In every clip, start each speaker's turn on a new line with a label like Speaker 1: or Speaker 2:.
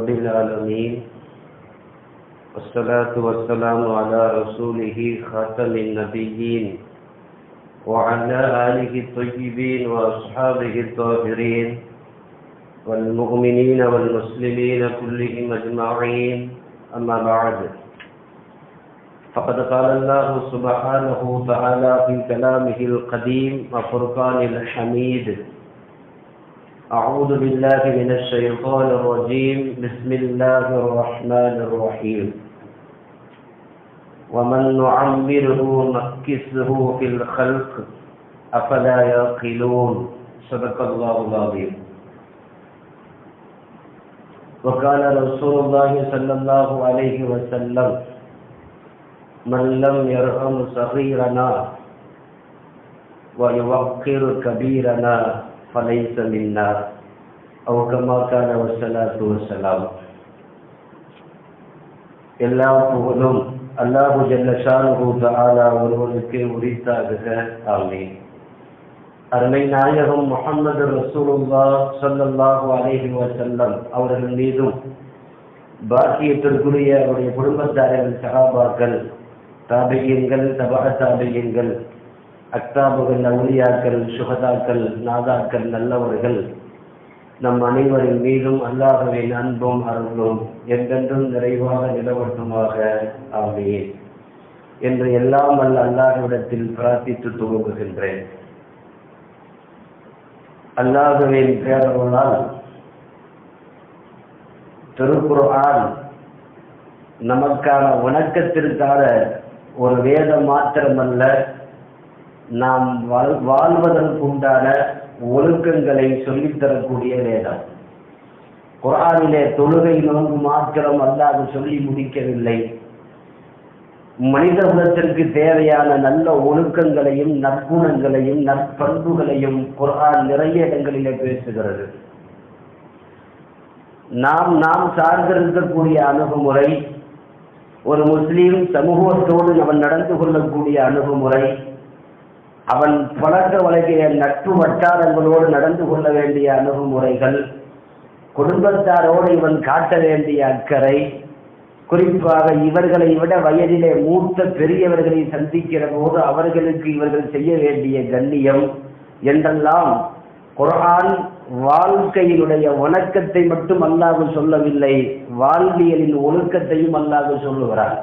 Speaker 1: رب العالمين والصلاة والسلام على رسوله خاتم النبيين وعلى آله الطيبين وأصحابه الطاهرين والمؤمنين والمسلمين كلهم أجمعين أما بعد فقد قال الله سبحانه وتعالى في كلامه القديم وفرقان الحميد أعوذ بالله من الشيطان الرجيم بسم الله الرحمن الرحيم ومن نعمره نكسه في الخلق أفلا يعقلون صدق الله العظيم وقال رسول الله صلى الله عليه وسلم من لم يرحم صغيرنا ويوقر كبيرنا فليس منا أو كما كان والصلاة والسلام எல்லா புகழும் அல்லாஹு ஜல்லஷானு தாலா ஒருவனுக்கு உரித்தாகுக ஆமீன் அருமை நாயகம் முகமது ரசூலுல்லா சொல்லல்லாஹு அலைஹி வசல்லம் அவர்கள் மீதும் பாக்கியத்திற்குரிய அவருடைய குடும்பத்தார்கள் சகாபாக்கள் தாபியங்கள் தபா தாபியங்கள் அக்தாபுகள் அவுலியாக்கள் சுகதாக்கள் நாதாக்கள் நல்லவர்கள் நம் அனைவரின் மீதும் அல்லாஹுவின் அன்பும் அருளும் என்றென்றும் நிறைவாக நிலவட்டுமாக ஆமீன் என்று எல்லாம் அல்ல அல்லாஹ்விடத்தில் பிரார்த்தித்து துவங்குகின்றேன் அல்லாஹுவின் பேரருளால் திருக்குர்ஆன் நமக்கான வணக்கத்திற்கான ஒரு வேதம் மாத்திரமல்ல நாம் வாழ் வாழ்வதற்குண்டான ஒழுக்கங்களை சொல்லித்தரக்கூடிய வேதம் குரானிலே தொழுகை நோன்பு மாத்திரம் அல்லாது சொல்லி முடிக்கவில்லை மனித குலத்திற்கு தேவையான நல்ல ஒழுக்கங்களையும் நற்குணங்களையும் நற்பண்புகளையும் குரான் நிறைய இடங்களிலே பேசுகிறது நாம் நாம் சார்ந்திருக்கக்கூடிய அணுகுமுறை ஒரு முஸ்லீம் சமூகத்தோடு அவன் நடந்து கொள்ளக்கூடிய அணுகுமுறை அவன் பழக்க வழங்கிய நட்பு வட்டாரங்களோடு நடந்து கொள்ள வேண்டிய அணுகுமுறைகள் குடும்பத்தாரோடு இவன் காட்ட வேண்டிய அக்கறை குறிப்பாக இவர்களை விட வயதிலே மூத்த பெரியவர்களை சந்திக்கிற போது அவர்களுக்கு இவர்கள் செய்ய வேண்டிய கண்ணியம் என்றெல்லாம் குரான் வாழ்க்கையினுடைய வணக்கத்தை மட்டும் அல்லாது சொல்லவில்லை வாழ்வியலின் ஒழுக்கத்தையும் அல்லாது சொல்லுகிறார்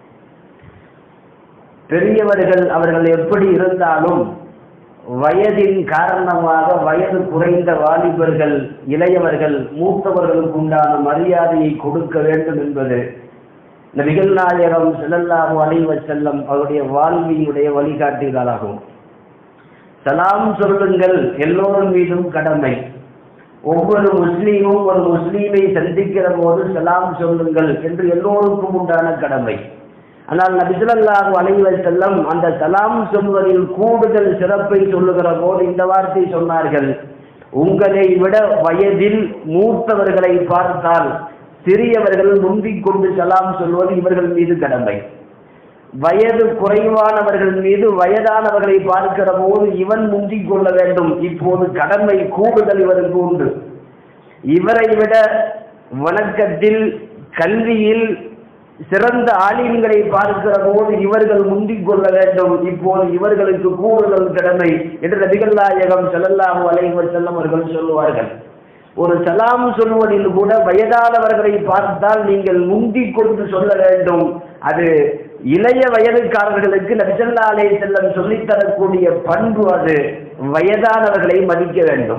Speaker 1: பெரியவர்கள் அவர்கள் எப்படி இருந்தாலும் வயதின் காரணமாக வயது குறைந்த வாலிபர்கள் இளையவர்கள் மூத்தவர்களுக்கு உண்டான மரியாதையை கொடுக்க வேண்டும் என்பது நபிகள் நாயகம் செல்லல்லாஹு அலைவ செல்லம் அவருடைய வாழ்வியுடைய வழிகாட்டுதலாகும் சலாம் சொல்லுங்கள் எல்லோரும் மீதும் கடமை ஒவ்வொரு முஸ்லீமும் ஒரு முஸ்லீமை சந்திக்கிற போது சலாம் சொல்லுங்கள் என்று எல்லோருக்கும் உண்டான கடமை ஆனால் நபிசுல்லாஹு அலைவ செல்லம் அந்த சலாம் சொல்வதில் கூடுதல் சிறப்பை சொல்லுகிற போது இந்த வார்த்தை சொன்னார்கள் உங்களை விட வயதில் மூத்தவர்களை பார்த்தால் சிறியவர்கள் முந்திக் கொண்டு சலாம் சொல்வது இவர்கள் மீது கடமை வயது குறைவானவர்கள் மீது வயதானவர்களை பார்க்கிற போது இவன் முந்திக் கொள்ள வேண்டும் இப்போது கடமை கூடுதல் இவருக்கு உண்டு இவரை விட வணக்கத்தில் கல்வியில் சிறந்த ஆலிம்களை பார்க்கிற போது இவர்கள் முந்திக் கொள்ள வேண்டும் இப்போது இவர்களுக்கு கூடுதல் கடமை என்று நபிகள்நாயகம் செல்லல்லாஹு அலைவர் செல்லம் அவர்கள் சொல்லுவார்கள் ஒரு சலாம் சொல்வதில் கூட வயதானவர்களை பார்த்தால் நீங்கள் முந்திக் கொண்டு சொல்ல வேண்டும் அது இளைய வயதுக்காரர்களுக்கு நபிசல்லா அலை செல்லம் சொல்லித்தரக்கூடிய பண்பு அது வயதானவர்களை மதிக்க வேண்டும்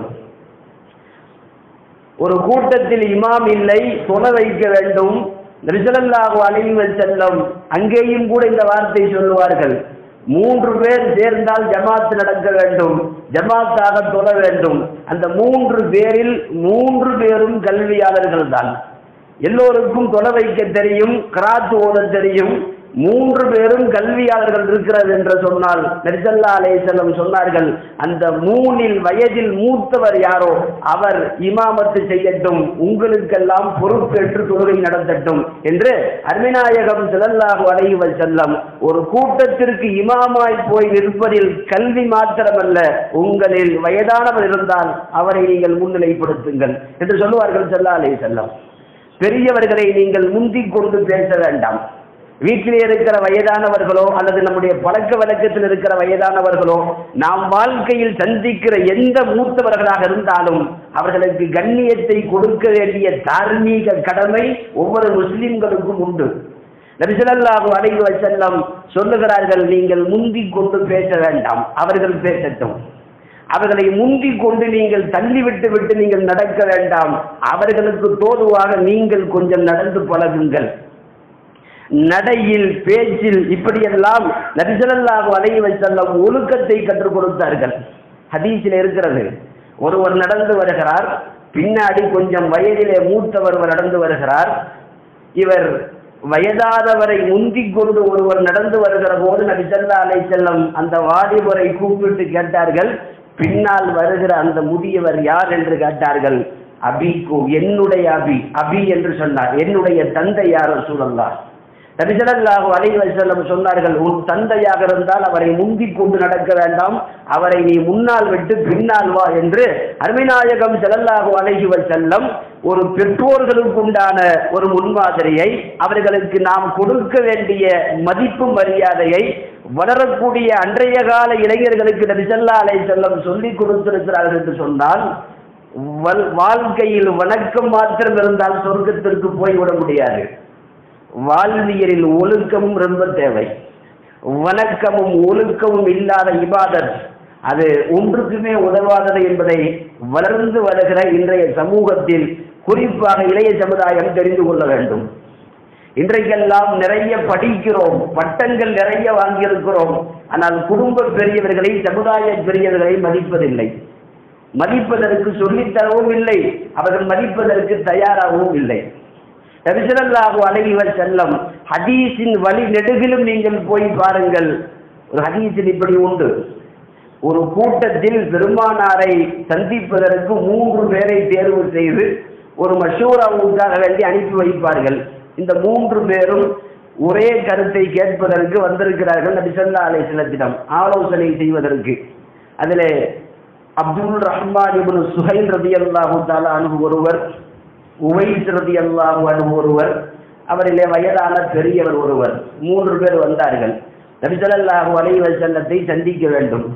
Speaker 1: ஒரு கூட்டத்தில் இமாம் இல்லை தொலை வைக்க வேண்டும் நபிசல்லாஹு அலைவல் செல்லம் அங்கேயும் கூட இந்த வார்த்தை சொல்லுவார்கள் மூன்று பேர் சேர்ந்தால் ஜமாத் நடக்க வேண்டும் ஜமாத்தாக தொழ வேண்டும் அந்த மூன்று பேரில் மூன்று பேரும் கல்வியாளர்கள் தான் எல்லோருக்கும் தொலை வைக்க தெரியும் கிராத்து ஓத தெரியும் மூன்று பேரும் கல்வியாளர்கள் இருக்கிறது என்று சொன்னால் நெர்சல்லா அலேசல்லம் சொன்னார்கள் அந்த மூணில் வயதில் மூத்தவர் யாரோ அவர் இமாமத்து செய்யட்டும் உங்களுக்கெல்லாம் பொறுப்பேற்று தொழுகை நடத்தட்டும் என்று அருமிநாயகம் செல்லல்லாஹு அலைவ செல்லம் ஒரு கூட்டத்திற்கு இமாமாய் போய் நிற்பதில் கல்வி மாத்திரமல்ல உங்களில் வயதானவர் இருந்தால் அவரை நீங்கள் முன்னிலைப்படுத்துங்கள் என்று சொல்லுவார்கள் செல்லா அலை செல்லம் பெரியவர்களை நீங்கள் முந்திக் கொண்டு பேச வேண்டாம் வீட்டிலே இருக்கிற வயதானவர்களோ அல்லது நம்முடைய பழக்க வழக்கத்தில் இருக்கிற வயதானவர்களோ நாம் வாழ்க்கையில் சந்திக்கிற எந்த மூத்தவர்களாக இருந்தாலும் அவர்களுக்கு கண்ணியத்தை கொடுக்க வேண்டிய தார்மீக கடமை ஒவ்வொரு முஸ்லிம்களுக்கும் உண்டு நபிசல்லாஹு அலைஹி வஸல்லம் சொல்லுகிறார்கள் நீங்கள் முந்திக் கொண்டு பேச வேண்டாம் அவர்கள் பேசட்டும் அவர்களை முந்திக் கொண்டு நீங்கள் தள்ளிவிட்டு விட்டு நீங்கள் நடக்க வேண்டாம் அவர்களுக்கு தோதுவாக நீங்கள் கொஞ்சம் நடந்து பழகுங்கள் நடையில் பேச்சில் இப்படியெல்லாம் நபிசல்லாஹு அலைஹி வஸல்லம் ஒழுக்கத்தை கற்றுக் கொடுத்தார்கள் ஹதீஸில் இருக்கிறது ஒருவர் நடந்து வருகிறார் பின்னாடி கொஞ்சம் வயதிலே மூத்தவர் நடந்து வருகிறார் இவர் வயதானவரை முந்திக் கொண்டு ஒருவர் நடந்து வருகிற போது நபிசல்லா அலை செல்லம் அந்த வாலிபரை கூப்பிட்டு கேட்டார்கள் பின்னால் வருகிற அந்த முதியவர் யார் என்று கேட்டார்கள் அபிக்கு என்னுடைய அபி அபி என்று சொன்னார் என்னுடைய தந்தை யார் சூழல்லார் நபிசல்லாஹு அலைஹி வஸல்லம் சொன்னார்கள் உன் தந்தையாக இருந்தால் அவரை முந்திக் கொண்டு நடக்க வேண்டாம் அவரை நீ முன்னால் விட்டு பின்னால் வா என்று அருமைநாயகம் ஸல்லல்லாஹு அலைஹி வஸல்லம் ஒரு பெற்றோர்களுக்கு உண்டான ஒரு முன்மாதிரியை அவர்களுக்கு நாம் கொடுக்க வேண்டிய மதிப்பு மரியாதையை வளரக்கூடிய அன்றைய கால இளைஞர்களுக்கு நபிசல்லா அலை செல்லம் சொல்லிக் கொடுத்திருக்கிறார்கள் என்று சொன்னால் வல்- வாழ்க்கையில் வணக்கம் மாத்திரம் இருந்தால் சொர்க்கத்திற்கு போய்விட முடியாது வாழ்வியலில் ஒழுக்கமும் ரொம்ப தேவை வணக்கமும் ஒழுக்கமும் இல்லாத இபாதத் அது ஒன்றுக்குமே உதவாதது என்பதை வளர்ந்து வருகிற இன்றைய சமூகத்தில் குறிப்பாக இளைய சமுதாயம் தெரிந்து கொள்ள வேண்டும் இன்றைக்கெல்லாம் நிறைய படிக்கிறோம் பட்டங்கள் நிறைய வாங்கியிருக்கிறோம் ஆனால் குடும்ப பெரியவர்களை சமுதாய பெரியவர்களை மதிப்பதில்லை மதிப்பதற்கு சொல்லித்தரவும் இல்லை அவர்கள் மதிப்பதற்கு தயாராகவும் இல்லை நபிசல்லாஹு அலைஹி செல்லம் ஹதீஸின் வழி நெடுகிலும் நீங்கள் போய் பாருங்கள் ஒரு ஹதீஸில் இப்படி உண்டு ஒரு கூட்டத்தில் பெருமானாரை சந்திப்பதற்கு மூன்று பேரை தேர்வு செய்து ஒரு மஷூராவுக்காக வேண்டி அனுப்பி வைப்பார்கள் இந்த மூன்று பேரும் ஒரே கருத்தை கேட்பதற்கு வந்திருக்கிறார்கள் நபிசல்லா அலைஹிஸ்ஸலத்திடம் ஆலோசனை செய்வதற்கு அதிலே அப்துல் ரஹ்மான் இப்னு சுஹைல் ரதியல்லாஹு தஆலா அன்ஹு ஒருவர் உவைஸ் ரதியல்லாஹு அன்ஹு ஒருவர் அவரிலே வயதான பெரியவர் ஒருவர் மூன்று பேர் வந்தார்கள் நபி ஸல்லல்லாஹு அலைஹி வஸல்லத்தை சந்திக்க வேண்டும்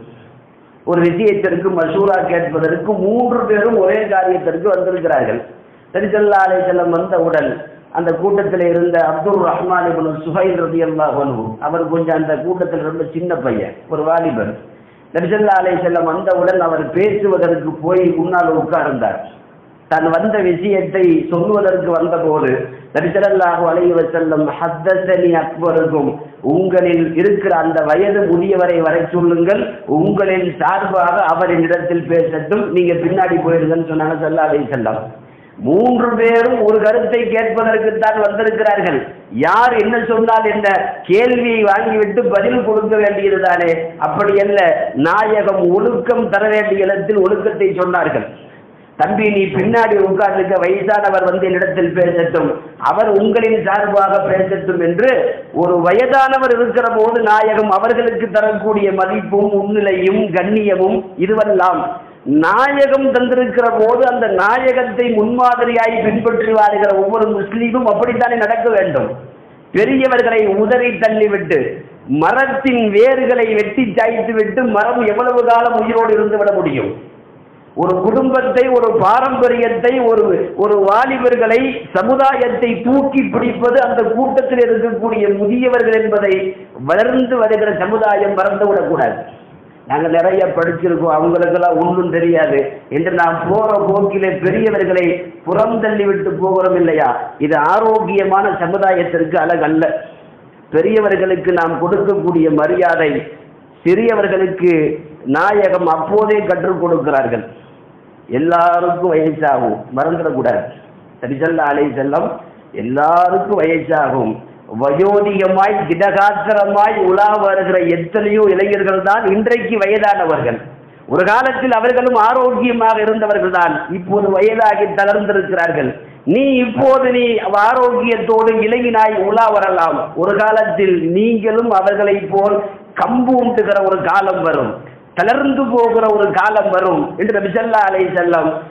Speaker 1: ஒரு விஷயத்திற்கு மசூரா கேட்பதற்கு மூன்று பேரும் ஒரே காரியத்திற்கு வந்திருக்கிறார்கள் நபி ஸல்லல்லாஹு அலைஹி வஸல்லம் வந்தவுடன் அந்த கூட்டத்தில் இருந்த அப்துல் ரஹ்மான் இப்னு சுஹைல் ரதியல்லாஹு அன்ஹு அவர் கொஞ்சம் அந்த கூட்டத்தில் ரொம்ப சின்ன பையன் ஒரு வாலிபர் நபிசல்லா அலை செல்லம் வந்தவுடன் அவர் பேசுவதற்கு போய் முன்னால் உட்கார்ந்தார் தான் வந்த விஷயத்தை சொல்வதற்கு வந்தபோது நபிசல்லாஹு அலைஹி வஸல்லம் ஹத்தசனி அக்பருக்கும் உங்களில் இருக்கிற அந்த வயது முதியவரை வரை சொல்லுங்கள் உங்களின் சார்பாக அவரின் இடத்தில் பேசட்டும் நீங்க பின்னாடி போயிருங்கன்னு சொன்னாங்க சல்லா அலை செல்லம் மூன்று பேரும் ஒரு கருத்தை கேட்பதற்குத்தான் வந்திருக்கிறார்கள் யார் என்ன சொன்னால் என்ன கேள்வியை வாங்கிவிட்டு பதில் கொடுக்க வேண்டியதுதானே அப்படி அல்ல நாயகம் ஒழுக்கம் தர வேண்டிய இடத்தில் ஒழுக்கத்தை சொன்னார்கள் தம்பி நீ பின்னாடி உட்கார்ந்துக்க வயசானவர் வந்து என்னிடத்தில் பேசட்டும் அவர் உங்களின் சார்பாக பேசட்டும் என்று ஒரு வயதானவர் இருக்கிற போது நாயகம் அவர்களுக்கு தரக்கூடிய மதிப்பும் முன்னிலையும் கண்ணியமும் இதுவெல்லாம் நாயகம் தந்திருக்கிற போது அந்த நாயகத்தை முன்மாதிரியாய் பின்பற்றி வாருகிற ஒவ்வொரு முஸ்லீமும் அப்படித்தானே நடக்க வேண்டும் பெரியவர்களை உதறி தள்ளிவிட்டு மரத்தின் வேர்களை வெட்டி சாய்த்து விட்டு மரம் எவ்வளவு காலம் உயிரோடு இருந்து விட முடியும் ஒரு குடும்பத்தை ஒரு பாரம்பரியத்தை ஒரு ஒரு வாலிபர்களை சமுதாயத்தை தூக்கி பிடிப்பது அந்த கூட்டத்தில் இருக்கக்கூடிய முதியவர்கள் என்பதை வளர்ந்து வருகிற சமுதாயம் மறந்துவிடக்கூடாது நாங்கள் நிறைய படிச்சிருக்கோம் அவங்களுக்கெல்லாம் ஒன்றும் தெரியாது என்று நாம் போற போக்கிலே பெரியவர்களை புறம் தள்ளி விட்டு போகிறோம் இல்லையா இது ஆரோக்கியமான சமுதாயத்திற்கு அழகல்ல பெரியவர்களுக்கு நாம் கொடுக்கக்கூடிய மரியாதை சிறியவர்களுக்கு நாயகம் அப்போதே கற்றுக் கொடுக்கிறார்கள் எல்லாருக்கும் வயசாகும் மறந்துடக்கூடாது சரிசல்ல அலை செல்லம் எல்லாருக்கும் வயசாகும் வயோதிகமாய் திடகாத்திரமாய் உலா வருகிற எத்தனையோ இளைஞர்கள் தான் இன்றைக்கு வயதானவர்கள் ஒரு காலத்தில் அவர்களும் ஆரோக்கியமாக இருந்தவர்கள் தான் இப்போது வயதாகி தளர்ந்திருக்கிறார்கள் நீ இப்போது நீ ஆரோக்கியத்தோடு இளைஞனாய் உலா வரலாம் ஒரு காலத்தில் நீங்களும் அவர்களைப் போல் கம்பு உண்டுகிற ஒரு காலம் வரும் தளர்ந்து போகிற ஒரு காலம் வரும் என்று நபிசல்லா அலை செல்லம்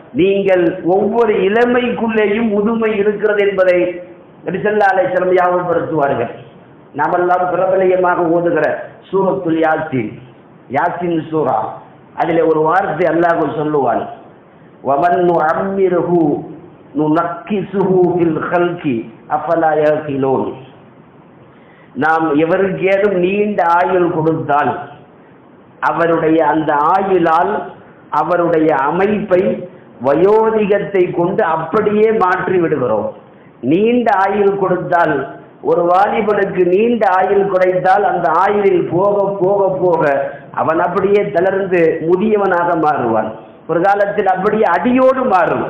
Speaker 1: நீங்கள் ஒவ்வொரு இளமைக்குள்ளேயும் முதுமை இருக்கிறது என்பதை நபிசல்லா அலைஹிஸ்ஸலாம் ஞாபகப்படுத்துவார்கள் நாமெல்லாம் பிரபலியமாக ஓதுகிற சூரத்துல் யாசின் யாசின் சூரா அதிலே ஒரு வார்த்தை அல்லாஹ் சொல்லுவான் வமன் நுஅம்மிருஹு நுனக்கிசுஹு ஃபில் ஹல்கி அஃபலா யகிலூன் நாம் எவருக்கேனும் நீண்ட ஆயுள் கொடுத்தால் அவருடைய அந்த ஆயுளால் அவருடைய அமைப்பை வயோதிகத்தை கொண்டு அப்படியே மாற்றி விடுகிறோம் நீண்ட ஆயுள் கொடுத்தால் ஒரு வாலிபனுக்கு நீண்ட ஆயுள் குறைத்தால் அந்த ஆயுளில் போக போக போக அவன் அப்படியே தளர்ந்து முதியவனாக மாறுவான் ஒரு காலத்தில் அப்படியே அடியோடு மாறும்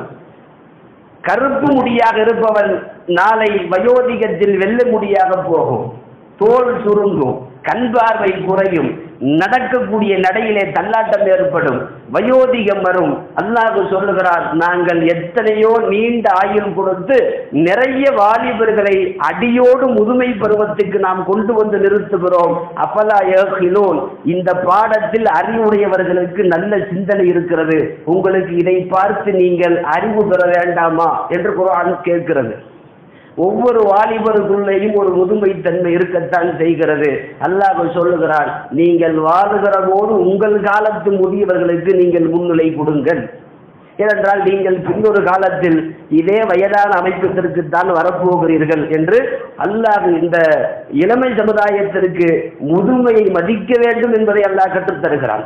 Speaker 1: கருப்பு முடியாக இருப்பவன் நாளை வயோதிகத்தில் வெள்ள முடியாக போகும் தோல் சுருங்கும் கண் பார்வை குறையும் நடக்கக்கூடிய நடையிலே தள்ளாட்டம் ஏற்படும் வயோதிகம் வரும் அல்லாஹ் சொல்லுகிறார் நாங்கள் எத்தனையோ நீண்ட ஆயுள் கொடுத்து நிறைய வாலிபர்களை அடியோடு முதுமை பருவத்துக்கு நாம் கொண்டு வந்து நிறுத்துகிறோம் அப்பலா யோகிலோன் இந்த பாடத்தில் அறிவுடையவர்களுக்கு நல்ல சிந்தனை இருக்கிறது உங்களுக்கு இதை பார்த்து நீங்கள் அறிவு பெற வேண்டாமா என்று குரான் கேட்கிறது ஒவ்வொரு வாலிபருக்குள்ளேயும் ஒரு முதுமை தன்மை இருக்கத்தான் செய்கிறது அல்லாஹ் சொல்லுகிறான் நீங்கள் வாழுகிற போது உங்கள் காலத்து முதியவர்களுக்கு நீங்கள் முன்னிலை கொடுங்கள் ஏனென்றால் நீங்கள் பின்னொரு காலத்தில் இதே வயதான அமைப்பிற்குத்தான் வரப்போகிறீர்கள் என்று அல்லாஹ் இந்த இளமை சமுதாயத்திற்கு முதுமையை மதிக்க வேண்டும் என்பதை அல்லாஹ் கற்றுத் தருகிறான்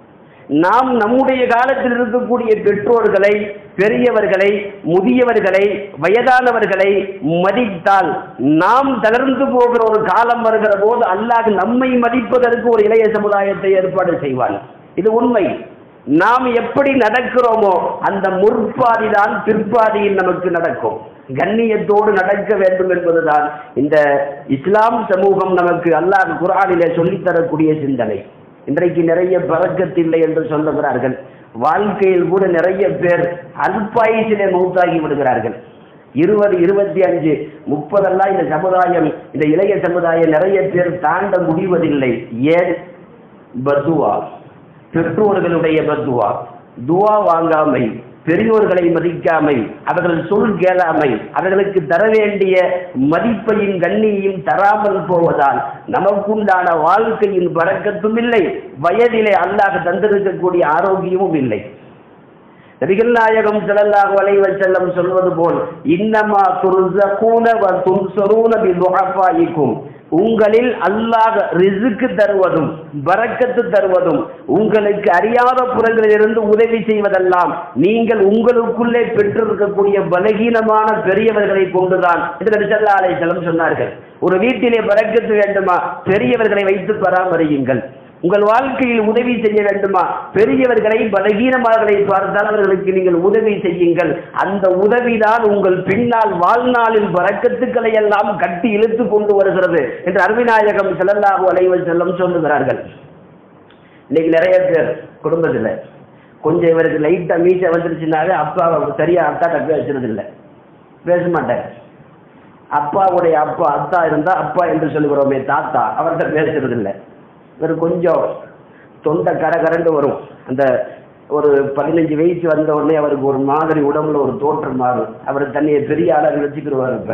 Speaker 1: நாம் நம்முடைய காலத்தில் இருக்கக்கூடிய பெற்றோர்களை பெரியவர்களை முதியவர்களை வயதானவர்களை மதித்தால் நாம் தளர்ந்து போகிற ஒரு காலம் வருகிற போது அல்லாஹ் நம்மை மதிப்பதற்கு ஒரு இளைய சமுதாயத்தை ஏற்பாடு செய்வான் இது உண்மை நாம் எப்படி நடக்கிறோமோ அந்த முற்பாதி தான் பிற்பாதியில் நமக்கு நடக்கும் கண்ணியத்தோடு நடக்க வேண்டும் என்பதுதான் இந்த இஸ்லாம் சமூகம் நமக்கு அல்லாஹ் குரானிலே சொல்லித்தரக்கூடிய சிந்தனை இன்றைக்கு நிறைய பழக்கத்தில்லை என்று சொல்லுகிறார்கள் வாழ்க்கையில் கூட நிறைய பேர் அல்பாயுசிலே மௌத்தாகி விடுகிறார்கள் இருபது இருபத்தி அஞ்சு முப்பதெல்லாம் இந்த சமுதாயம் இந்த இளைய சமுதாயம் நிறைய பேர் தாண்ட முடிவதில்லை ஏன் பத்துவா பெற்றோர்களுடைய பத்துவா துவா வாங்காமை பெரியோர்களை மதிக்காமை அவர்கள் சொல் கேளாமை அவர்களுக்கு தர வேண்டிய மதிப்பையும் கண்ணியையும் தராமல் போவதால் நமக்குண்டான வாழ்க்கையின் பறக்கத்தும் இல்லை வயதிலே அல்லாஹ் தந்திருக்கக்கூடிய ஆரோக்கியமும் இல்லை நபிகள் நாயகம் ஸல்லல்லாஹு அலைஹி வஸல்லம் சொல்வது போல் இன்னமா துர்ஸகூன வ துன்சரூன பி துஅஃபாயிக்கும் உங்களில் அல்லாஹ் ரிசுக்கு தருவதும் பரக்கத்து தருவதும் உங்களுக்கு அறியாத புறங்களிலிருந்து உதவி செய்வதெல்லாம் நீங்கள் உங்களுக்குள்ளே பெற்றிருக்கக்கூடிய பலகீனமான பெரியவர்களை கொண்டுதான் என்று நபி ஸல்லல்லாஹு அலைஹி வஸல்லம் சொன்னார்கள் ஒரு வீட்டிலே பரக்கத்து வேண்டுமா பெரியவர்களை வைத்து பராமரியுங்கள் உங்கள் வாழ்க்கையில் உதவி செய்ய வேண்டுமா பெரியவர்களை பலகீனமானவர்களை பார்த்தால் அவர்களுக்கு நீங்கள் உதவி செய்யுங்கள் அந்த உதவிதான் உங்கள் பின்னால் வாழ்நாளில் வரக்கத்துக்களை எல்லாம் கட்டி இழுத்து கொண்டு வருகிறது என்று அருவிநாயகம் ஸல்லல்லாஹு அலைஹி வஸல்லம் சொல்லுகிறார்கள் இன்னைக்கு நிறைய பேர் குடும்பத்தில் கொஞ்சம் இவருக்கு லைட்டாக மீசை வந்துருச்சுனாவே அப்பா சரியா அத்தாட்ட பேசுறது இல்லை பேச மாட்டார் அப்பாவுடைய அப்பா அத்தா இருந்தா அப்பா என்று சொல்லுகிறோமே தாத்தா அவர்கிட்ட பேசுறது இல்லை இவர் கொஞ்சம் தொண்டை கரகரண்டு வரும் அந்த ஒரு பதினஞ்சு வயசு வந்த உடனே அவருக்கு ஒரு மாதிரி உடம்புல ஒரு தோற்றம் மாறும் அவர் தன்னையை பெரிய ஆளாக வச்சுக்கிடுவார் இப்ப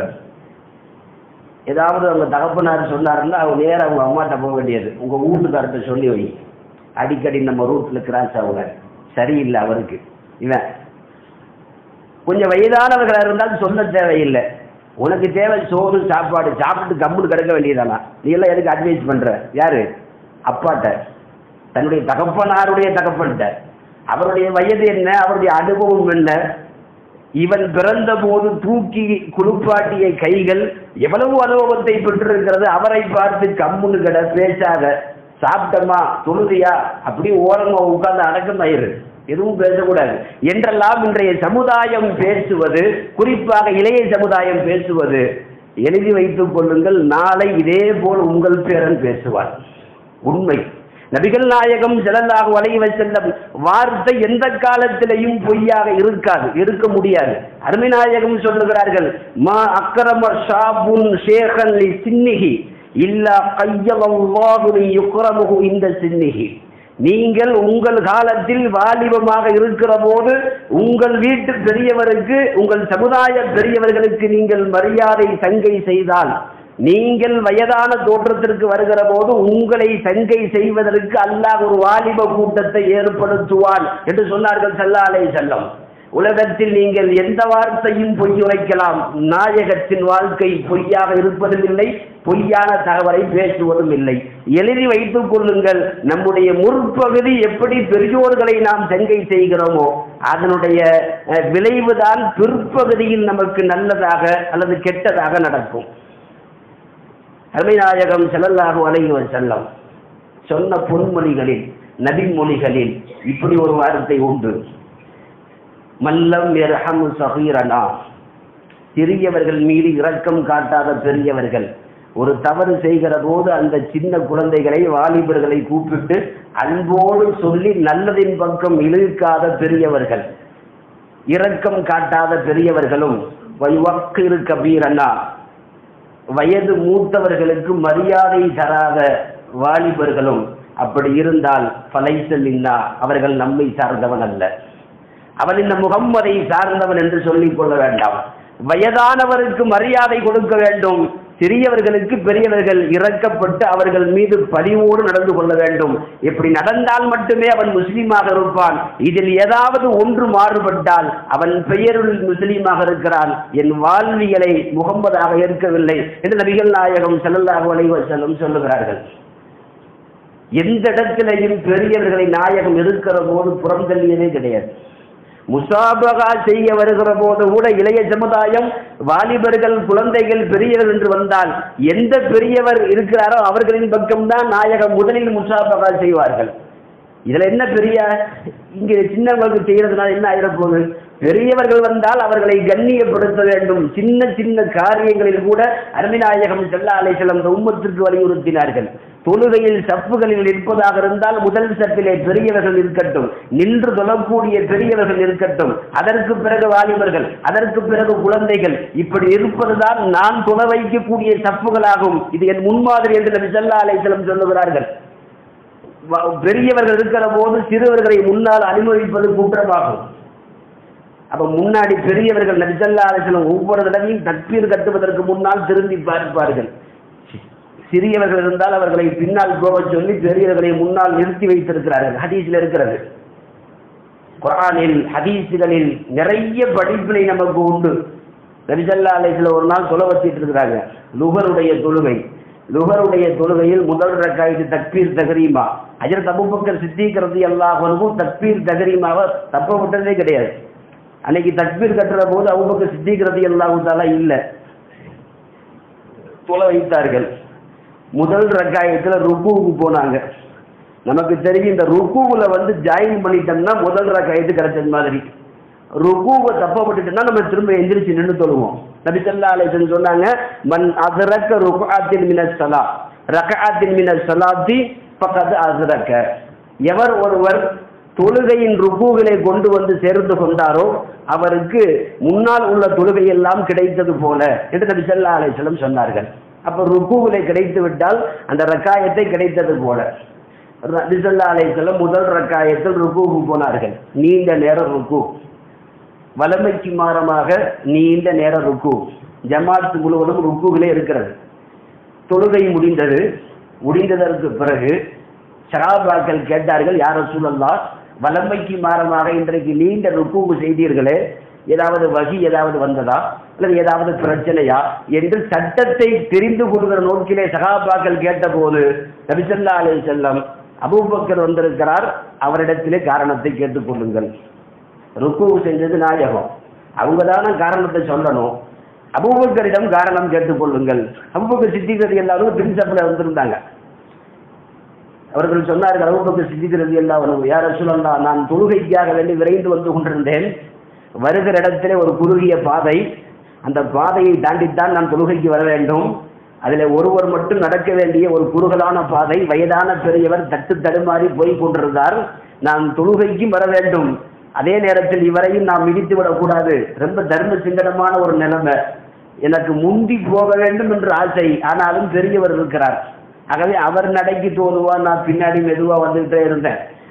Speaker 1: ஏதாவது அவங்க தகப்பனார் சொன்னாருன்னா அவங்க நேரம் அவங்க அம்மாட்ட போக வேண்டியது உங்க வீட்டுக்காரர்கிட்ட சொல்லி வை அடிக்கடி நம்ம ரூட்ல கிராஸ் ஆகுங்க சரியில்லை அவருக்கு இவன் கொஞ்சம் வயதானவர்களாக இருந்தால் சொல்ல தேவையில்லை உனக்கு தேவை சோறு சாப்பாடு சாப்பிட்டு கம்முன்னு கிடக்க வேண்டியதானா நீ எல்லாம் எதுக்கு அட்வைஸ் பண்ற யாரு அப்பாட்ட தன்னுடைய தகப்பனாருடைய தகப்பன்ட்ட அவருடைய வயது என்ன அவருடைய அனுபவம் என்ன இவன் பிறந்த போது தூக்கி குளிப்பாட்டிய கைகள் எவ்வளவு அனுபவத்தை பெற்றிருக்கிறது அவரை பார்த்து கம்முன்னு கிட பேசாத சாப்பிட்டமா தொழுதியா அப்படியே ஓரமா உட்கார்ந்து அடக்கமாயிரு எதுவும் பேசக்கூடாது என்றெல்லாம் இன்றைய சமுதாயம் பேசுவது குறிப்பாக இளைய சமுதாயம் பேசுவது எழுதி வைத்துக் கொள்ளுங்கள் நாளை இதே போல் உங்கள் பேரன் பேசுவார் உண்மை நபிகள் நாயகம் ஸல்லல்லாஹு அலைஹி வஸல்லம் வார்த்தை எந்த காலத்திலையும் பொய்யாக இருக்காது இருக்க முடியாது அருமை நாயகம் சொல்லுகிறார்கள் மா அக்ரம ஷாபுன் ஷேഖன் லி சின்னிஹி இல்லா கையலல்லாஹு லி யுக்ரமுஹு இந்த சின்னிஹி நீங்கள் உங்கள் காலத்தில் வாலிபமாக இருக்கிற போது உங்கள் வீட்டு பெரியவருக்கு உங்கள் சமுதாய பெரியவர்களுக்கு நீங்கள் மரியாதை சங்கை செய்தால் நீங்கள் வயதான தோற்றத்திற்கு வருகிற போது உங்களை சங்கை செய்வதற்கு அல்லாஹ் ஒரு வாலிப கூட்டத்தை ஏற்படுத்துவான் என்று சொன்னார்கள் சல்லாலை செல்லம் உலகத்தில் நீங்கள் எந்த வார்த்தையும் பொய் உரைக்கலாம் நாயகத்தின் வாழ்க்கை பொய்யாக இருப்பதும் இல்லை பொய்யான தகவலை பேசுவதும் இல்லை எழுதி வைத்துக் கொள்ளுங்கள் நம்முடைய முற்பகுதி எப்படி பெரியோர்களை நாம் சங்கை செய்கிறோமோ அதனுடைய அஹ், விளைவுதான் பிற்பகுதியில் நமக்கு நல்லதாக அல்லது கெட்டதாக நடக்கும் அருமைநாயகம் செல்லல்லாஹு அலைஹி வஸல்லம் சொன்ன பொன்மொழிகளில் நபிமொழிகளில் இப்படி ஒரு வார்த்தை உண்டு மல்லம் எர்ஹமு சகீரனா சிறியவர்கள் மீது இரக்கம் காட்டாத பெரியவர்கள் ஒரு தவறு செய்கிற போது அந்த சின்ன குழந்தைகளை வாலிபர்களை கூப்பிட்டு அன்போடு சொல்லி நல்லதின் பக்கம் இழுக்காத பெரியவர்கள் இரக்கம் காட்டாத பெரியவர்களும் வக்கு கபீரனா வயது மூத்தவர்களுக்கு மரியாதை தராத வாலிபர்களும் அப்படி இருந்தால் பலைசல்லின்னா அவர்கள் நம்மை சார்ந்தவன் அல்ல அவன் இந்த முகம்மதை சார்ந்தவன் என்று சொல்லிக் கொள்ள வேண்டாம் வயதானவருக்கு மரியாதை கொடுக்க வேண்டும் சிறியவர்களுக்கு பெரியவர்கள் இறக்கப்பட்டு அவர்கள் மீது பணிவோடு நடந்து கொள்ள வேண்டும் இப்படி நடந்தால் மட்டுமே அவன் முஸ்லீமாக இருப்பான் இதில் ஏதாவது ஒன்று மாறுபட்டால் அவன் பெயருள் முஸ்லீமாக இருக்கிறான் என் வாழ்வியலை முகம்மதாக ஏற்கவில்லை என்று நபிகள் நாயகம் செல்லல்லாஹு அலைஹி வஸல்லம் சொல்லுகிறார்கள் எந்த இடத்திலையும் பெரியவர்களை நாயகம் இருக்கிற போது புறந்தள்ளியதே கிடையாது முசாபகா செய்ய வருகிற போது கூட இளைய சமுதாயம் வாலிபர்கள் குழந்தைகள் பெரியவர் என்று வந்தால் எந்த பெரியவர் இருக்கிறாரோ அவர்களின் பக்கம்தான் நாயகம் முதலில் முசாபகா செய்வார்கள் இதுல என்ன பெரிய இங்க சின்னவங்களுக்கு செய்யறதுனால என்ன ஆயிரப்போகுது பெரியவர்கள் வந்தால் அவர்களை கண்ணியப்படுத்த வேண்டும் சின்ன சின்ன காரியங்களில் கூட அருமிநாயகம் செல்லா அலைசலம் அந்த உம்மத்திற்கு வலியுறுத்தினார்கள் தொழுகையில் சப்புகளில் நிற்பதாக இருந்தால் முதல் சப்பிலே பெரியவர்கள் இருக்கட்டும் நின்று தொழக்கூடிய பெரியவர்கள் இருக்கட்டும் அதற்கு பிறகு வாலிபர்கள் அதற்கு பிறகு குழந்தைகள் இப்படி இருப்பதுதான் நான் தொழ வைக்கக்கூடிய சப்புகளாகும் இது என் முன்மாதிரி என்று நபி ஸல்லல்லாஹு அலைஹி வஸல்லம் சொல்லுகிறார்கள் வ- பெரியவர்கள் இருக்கிற போது சிறுவர்களை முன்னால் அனுமதிப்பது குற்றமாகும் அப்ப முன்னாடி பெரியவர்கள் நபிசல்லா அலிஸ்லம் ஒவ்வொரு தடவையும் தக்பீர் கட்டுவதற்கு முன்னால் திரும்பி பார்ப்பார்கள் சிறியவர்கள் இருந்தால் அவர்களை பின்னால் போக சொல்லி பெரியவர்களை முன்னால் நிறுத்தி வைத்திருக்கிறார்கள் ஹதீஸில் இருக்கிறது குர்ஆனில் ஹதீஸுகளில் நிறைய படிப்பினை நமக்கு உண்டு நபிசல்லா அலைஹிஸ்ல ஒரு நாள் தொலை வச்சிட்டு இருக்கிறாங்க லுகருடைய தொழுகை லுகருடைய தொழுகையில் முதல் ரக்காய்க்கு தக்பீர் தகரீமா அஜர் அபூபக்கர் சித்திக்கிறது எல்லாருக்கும் தக்பீர் தகரீமாவை தப்ப விட்டதே கிடையாது அன்னைக்கு தக்பீர் கட்டுற போது அபூபக்கர் சித்திக்கிறது எல்லாத்தால இல்லை தொலை வைத்தார்கள் முதல் ரக்காயத்தில் ருக்குவுக்கு போனாங்க நமக்கு தெரியும் இந்த ருக்குவுல வந்து ஜாயின் பண்ணிட்டோம்னா முதல் ரக்காயத்து கிடைச்சது மாதிரி ருக்குவை தப்பப்பட்டுட்டோம்னா நம்ம திரும்ப எந்திரிச்சு நின்று தொழுவோம் நபி ஸல்லல்லாஹு அலைஹி வஸல்லம் சொன்னாங்க மன் அஸ்ரக்க ருக்ஆத்தின் மினஸ் ஸலா ரக்ஆத்தின் மினஸ் ஸலாத்தி ஃபகத் அஸ்ரக்க எவர் ஒருவர் தொழுகையின் ருக்குகளை கொண்டு வந்து சேர்ந்து கொண்டாரோ அவருக்கு முன்னால் உள்ள தொழுகை எல்லாம் கிடைத்தது போல என்று நபி ஸல்லல்லாஹு அலைஹி வஸல்லம் சொன்னார்கள் அப்ப ருக்குவிலே கிடைத்து விட்டால் அந்த ரக்காயத்தை கிடைத்தது போல நபி ஸல்லல்லாஹு அலைஹி வஸல்லம் முதல் ரக்காயத்தில் ருக்குவுக்கு போனார்கள் நீண்ட நேரம் ருக்கு வலமைக்கு மாறமாக நீண்ட நேர ருக்கு ஜமாத் முழுவதும் ருக்குகளே இருக்கிறது தொழுகை முடிந்தது முடிந்ததற்கு பிறகு சகாபாக்கள் கேட்டார்கள் யார சூழல்லா வலமைக்கு மாறமாக இன்றைக்கு நீண்ட ருக்குவு செய்தீர்களே ஏதாவது வகி ஏதாவது வந்ததா அல்லது ஏதாவது பிரச்சனையா என்று சட்டத்தை தெரிந்து கொள்கிற நோக்கிலே சகாபாக்கள் கேட்டபோது நபிசல்லா அலி செல்லம் அபூபக்கர் வந்திருக்கிறார் அவரிடத்திலே காரணத்தை கேட்டுக்கொள்ளுங்கள் ருக்கு செஞ்சது நாயகம் அவங்க தானே காரணத்தை சொல்லணும் அபூபக்கரிடம் காரணம் கேட்டுக்கொள்ளுங்கள் அபூபக்கர் சித்திக்கிறது எல்லாரும் பிரின்சப்பில் வந்திருந்தாங்க அவர்கள் சொன்னார்கள் அபூபக்கர் சித்திக்கிறது எல்லாம் யார சொல்லலாம் நான் தொழுகைக்காக வேண்டி விரைந்து வந்து கொண்டிருந்தேன் வருகிற இடத்திலே ஒரு குறுகிய பாதை அந்த பாதையை தாண்டித்தான் நான் தொழுகைக்கு வர வேண்டும் அதில் ஒருவர் மட்டும் நடக்க வேண்டிய ஒரு குறுகலான பாதை வயதான பெரியவர் தட்டு தடுமாறி போய் கொண்டிருந்தார் நான் தொழுகைக்கும் வர வேண்டும் அதே நேரத்தில் இவரையும் நாம் மிதித்து விடக்கூடாது ரொம்ப தர்ம சிங்கடமான ஒரு நிலைமை எனக்கு முந்தி போக வேண்டும் என்று ஆசை ஆனாலும் பெரியவர் இருக்கிறார் ஆகவே அவர் நடைக்கு தோதுவா நான் பின்னாடி மெதுவா வந்துகிட்டே இருந்தேன்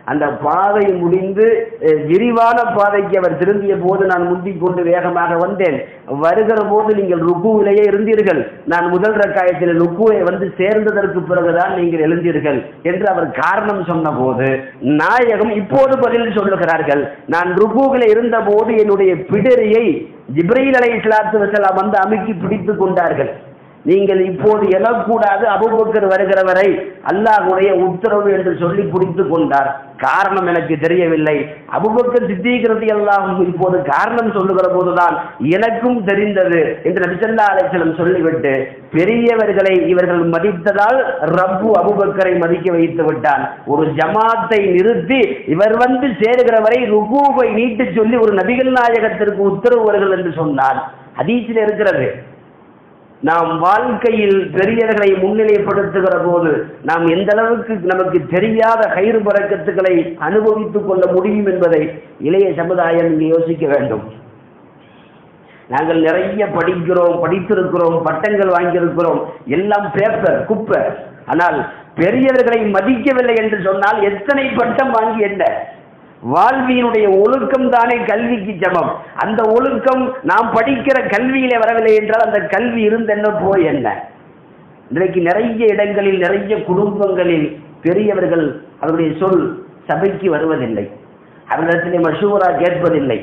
Speaker 1: அந்த பாதை முடிந்து அஹ், விரிவான பாதைக்கு அவர் திரும்பிய போது நான் முந்திக் கொண்டு வேகமாக வந்தேன் வருகிற போது நீங்கள் ருக்குவிலேயே இருந்தீர்கள் நான் முதல் ரக்காயத்தில் ருக்குவை வந்து சேர்ந்ததற்கு பிறகுதான் நீங்கள் எழுந்தீர்கள் என்று அவர் காரணம் சொன்னபோது நாயகம் இப்போது பதில் சொல்லுகிறார்கள் நான் ருக்குவில இருந்த போது என்னுடைய பிடரியை ஜிப்ரீல் அலை இஸ்லாத்து வசலாம் வந்து அமுக்கி பிடித்துக் கொண்டார்கள் நீங்கள் இப்போது எழக்கூடாது அபுபக்கர் வருகிற வரை அல்லாஹ்வுடைய உத்தரவு என்று சொல்லி பிடித்துக் கொண்டார் காரணம் எனக்கு தெரியவில்லை அபுபக்கர் சித்திகிறது எல்லாம் இப்போது காரணம் சொல்லுகிற போதுதான் எனக்கும் தெரிந்தது என்று நபிசல்லா அலைச்சலம் சொல்லிவிட்டு பெரியவர்களை இவர்கள் மதித்ததால் ரப்பு அபுபக்கரை மதிக்க வைத்து விட்டான் ஒரு ஜமாத்தை நிறுத்தி இவர் வந்து சேருகிற வரை ருபூவை நீட்டிச் சொல்லி ஒரு நபிகள் நாயகத்திற்கு உத்தரவு வருகிறது என்று சொன்னார் ஹதீஸில் இருக்கிறது நாம் வாழ்க்கையில் பெரியவர்களை முன்னிலைப்படுத்துகிற போது நாம் எந்த அளவுக்கு நமக்கு தெரியாத கயிறு பறக்கத்துக்களை அனுபவித்துக் கொள்ள முடியும் என்பதை இளைய சமுதாயம் இங்கே யோசிக்க வேண்டும் நாங்கள் நிறைய படிக்கிறோம் படித்திருக்கிறோம் பட்டங்கள் வாங்கியிருக்கிறோம் எல்லாம் பேப்பர் குப்பை ஆனால் பெரியவர்களை மதிக்கவில்லை என்று சொன்னால் எத்தனை பட்டம் வாங்கி என்ன வாழ்வியினுடைய ஒழுக்கம் தானே கல்விக்கு சமம் அந்த ஒழுக்கம் நாம் படிக்கிற கல்வியிலே வரவில்லை என்றால் அந்த கல்வி இருந்தென்ன போய் என்ன இன்றைக்கு நிறைய இடங்களில் நிறைய குடும்பங்களில் பெரியவர்கள் அவருடைய சொல் சபைக்கு வருவதில்லை அவரிடத்திலே மஷூரா கேட்பதில்லை